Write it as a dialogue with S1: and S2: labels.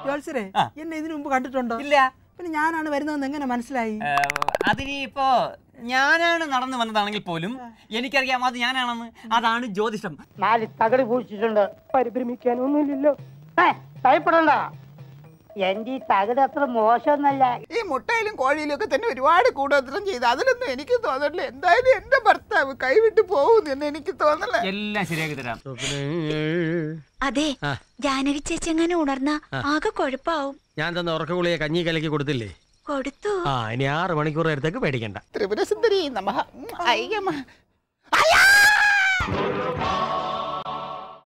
S1: ജോത്സരെ
S2: ആ.
S1: എന്നെ ഇതിനു മുമ്പ് കണ്ടിട്ടുണ്ടോ
S2: ഇല്ല
S1: പിന്നെ ഞാനാണ് വരുന്നതെന്ന് എങ്ങനെ മനസ്സിലായി
S2: അതിനി ഇപ്പോ ഞാനാണ് നടന്നു വന്നതാണെങ്കിൽ പോലും എനിക്കറിയാം അത് ഞാനാണെന്ന് അതാണ് ജ്യോതിഷം
S3: നാല് തകടി പൂച്ചിട്ടുണ്ട് പരിഭ്രമിക്കാനൊന്നുമില്ലല്ലോ ഭയപ്പെടണ്ട എന്റെ ഈ തകട് അത്ര മോശമൊന്നല്ല
S4: ഈ മുട്ടയിലും കോഴിയിലും ഒക്കെ തന്നെ ഒരുപാട് കൂടോത്രം ചെയ്ത് അതിലൊന്നും എനിക്ക് തോന്നണില്ല എന്തായാലും എന്റെ ഭർത്താവ് കൈവിട്ട് പോകുന്നു എന്ന് എനിക്ക് തോന്നല
S2: എല്ലാം ശരിയാക്കി തരാം
S5: അതെ ജാനകി ചേച്ചി എങ്ങനെ ഉണർന്ന ആകെ കുഴപ്പാവും
S6: ഞാൻ തന്ന ഉറക്ക ഗുളിയെ കഞ്ഞി കലക്കി കൊടുത്തില്ലേ
S5: കൊടുത്തു
S6: ആ ഇനി ആറ് മണിക്കൂർ നേരത്തേക്ക് പേടിക്കണ്ട
S4: ത്രിപുരസുന്ദരി നമഃ ഉം, അയ്യമ്മ